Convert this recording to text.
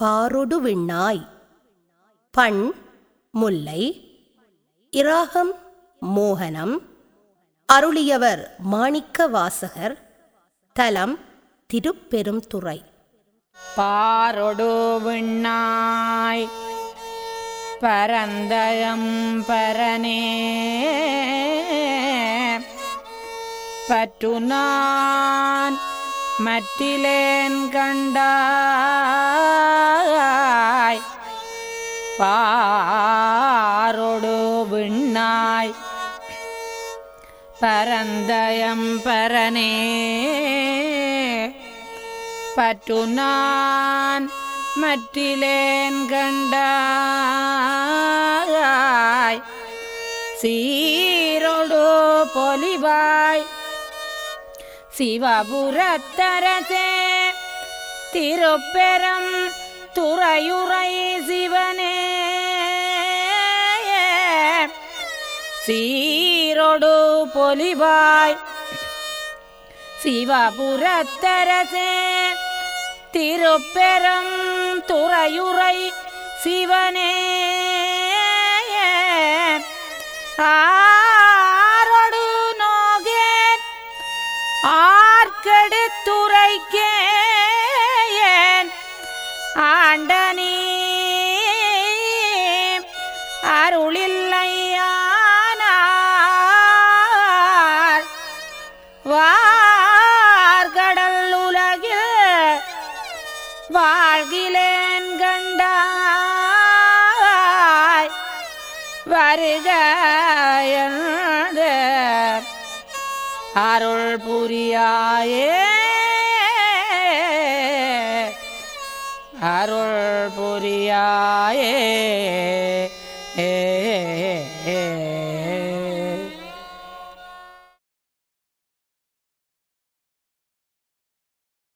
பாரொடு விண்ணாய் பண் முல்லை இராகம் மோகனம் அருளியவர் மாணிக்க வாசகர் தலம் திருப்பெருந்துறை பாரொடு விண்ணாய் பரந்தயம் பரனே பற்று நான் மற்றிலேன் கண்டாய் பாரொடு விண்ணாய் பரந்தயம் பரனே பற்று நான் மற்றிலேன் கண்டாய் சீரொடு பொலிவாய் சிவபுரத்தரசே திருப்பெரம் துறையுறை சிவனே சீரொடு பொலிவாய் சிவபுரத்தரசே திருப்பெரும் துறையுறை சிவனே ஆரொடு நோகேன் ஆர்க்கெடுத்துரைக்கேன் ஆண்டனி அருளில்லையானார் வார்கடல் உலகில் வாழ்கிலேன் கண்டாய் வருக என்று அருள் புரியாயே அருள் புரியாயே